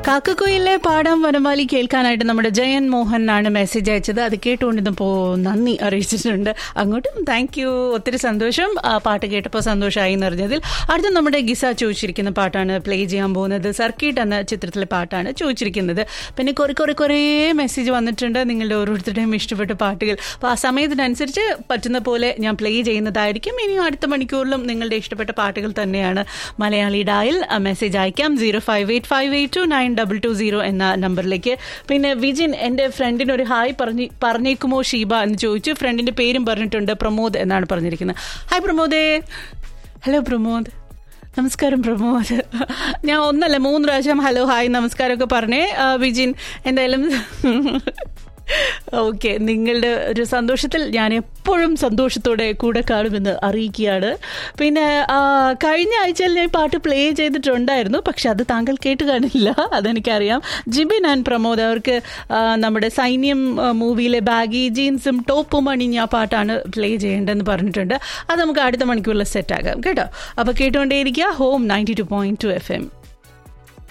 കാക്കക്കുയിലെ പാടാം വനമാലി കേൾക്കാനായിട്ട് നമ്മുടെ ജയൻ മോഹൻ ആണ് മെസ്സേജ് അയച്ചത് അത് കേട്ടുകൊണ്ടിരുന്നപ്പോൾ നന്ദി അറിയിച്ചിട്ടുണ്ട് അങ്ങോട്ടും താങ്ക് യു ഒത്തിരി സന്തോഷം ആ പാട്ട് കേട്ടപ്പോൾ സന്തോഷമായി എന്ന് അറിഞ്ഞതിൽ അടുത്ത നമ്മുടെ ഗിസ ചോദിച്ചിരിക്കുന്ന പാട്ടാണ് പ്ലേ ചെയ്യാൻ പോകുന്നത് സർക്കിട്ട് എന്ന ചിത്രത്തിലെ പാട്ടാണ് ചോദിച്ചിരിക്കുന്നത് പിന്നെ കുറെ കുറെ കുറേ മെസ്സേജ് വന്നിട്ടുണ്ട് നിങ്ങളുടെ ഓരോരുത്തരുടെയും ഇഷ്ടപ്പെട്ട പാട്ടുകൾ അപ്പോൾ ആ സമയത്തിനനുസരിച്ച് പറ്റുന്ന പോലെ ഞാൻ പ്ലേ ചെയ്യുന്നതായിരിക്കും ഇനി അടുത്ത മണിക്കൂറിലും നിങ്ങളുടെ ഇഷ്ടപ്പെട്ട പാട്ടുകൾ തന്നെയാണ് മലയാളി ഡായിൽ മെസ്സേജ് അയക്കാം zero five eight five eight two nine double two zero എന്ന നമ്പറിലേക്ക് പിന്നെ വിജിൻ എൻ്റെ ഫ്രണ്ടിന് ഒരു ഹായ് പറഞ്ഞ് പറഞ്ഞേക്കുമോ ഷീബ എന്ന് ചോദിച്ചു ഫ്രണ്ടിൻ്റെ പേരും പറഞ്ഞിട്ടുണ്ട് പ്രമോദ് എന്നാണ് പറഞ്ഞിരിക്കുന്നത് ഹായ് പ്രമോദേ ഹലോ പ്രമോദ് നമസ്കാരം പ്രമോദ് ഞാൻ ഒന്നല്ല മൂന്ന് പ്രാവശ്യം ഹലോ ഹായ് നമസ്കാരമൊക്കെ പറഞ്ഞേ ആ, വിജിൻ എന്തായാലും ഓക്കെ നിങ്ങളുടെ ഒരു സന്തോഷത്തിൽ ഞാൻ എപ്പോഴും സന്തോഷത്തോടെ കൂടെ കാണുമെന്ന് അറിയിക്കുകയാണ് പിന്നെ ആ, കഴിഞ്ഞ ആഴ്ചയിൽ ഞാൻ ഈ പാട്ട് പ്ലേ ചെയ്തിട്ടുണ്ടായിരുന്നു പക്ഷെ അത് താങ്കൾ കേട്ട് കാണില്ല അതെനിക്കറിയാം ജിബിൻ ആൻഡ് പ്രമോദ് അവർക്ക് ആ, നമ്മുടെ സൈന്യം ആ, മൂവിയിലെ ബാഗി ജീൻസും ടോപ്പും അണിഞ്ഞ ആ പാട്ടാണ് പ്ലേ ചെയ്യേണ്ടതെന്ന് പറഞ്ഞിട്ടുണ്ട് അത് നമുക്ക് അടുത്ത മണിക്കൂറിൽ സെറ്റ് ആകാം കേട്ടോ അപ്പോൾ കേട്ടുകൊണ്ടേയിരിക്കുക home ninety two point two F M